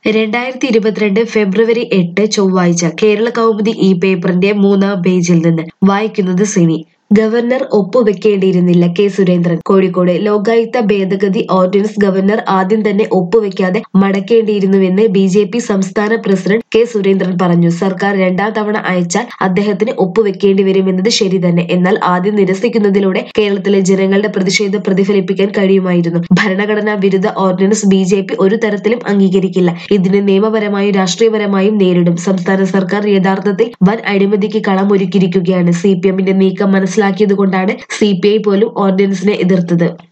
രണ്ടായിരത്തി ഇരുപത്തിരണ്ട് ഫെബ്രുവരി എട്ട് ചൊവ്വാഴ്ച കേരള കൗമുദി ഈ പേപ്പറിന്റെ മൂന്നാം പേജിൽ നിന്ന് വായിക്കുന്നത് സിനി ഗവർണർ ഒപ്പുവെക്കേണ്ടിയിരുന്നില്ല കെ സുരേന്ദ്രൻ കോഴിക്കോട് ലോകായുക്ത ഭേദഗതി ഓർഡിനൻസ് ഗവർണർ ആദ്യം തന്നെ ഒപ്പുവെക്കാതെ മടക്കേണ്ടിയിരുന്നുവെന്ന് ബി ജെ പി സംസ്ഥാന പ്രസിഡന്റ് കെ സുരേന്ദ്രൻ പറഞ്ഞു സർക്കാർ രണ്ടാം തവണ അയച്ചാൽ അദ്ദേഹത്തിന് ഒപ്പുവെക്കേണ്ടി വരുമെന്നത് ശരി തന്നെ എന്നാൽ ആദ്യം നിരസിക്കുന്നതിലൂടെ കേരളത്തിലെ ജനങ്ങളുടെ പ്രതിഷേധം പ്രതിഫലിപ്പിക്കാൻ കഴിയുമായിരുന്നു ഭരണഘടനാ വിരുദ്ധ ഓർഡിനൻസ് ബി ജെ പി ഒരു തരത്തിലും അംഗീകരിക്കില്ല ഇതിനെ നിയമപരമായും രാഷ്ട്രീയപരമായും നേരിടും സംസ്ഥാന സർക്കാർ യഥാർത്ഥത്തിൽ വൻ അഴിമതിക്ക് കളമൊരുക്കിയിരിക്കുകയാണ് സി പി എമ്മിന്റെ നീക്കം മനസ്സിലാക്കിയതുകൊണ്ടാണ് സി പി ഐ പോലും ഓർഡിനൻസിനെ എതിർത്തത്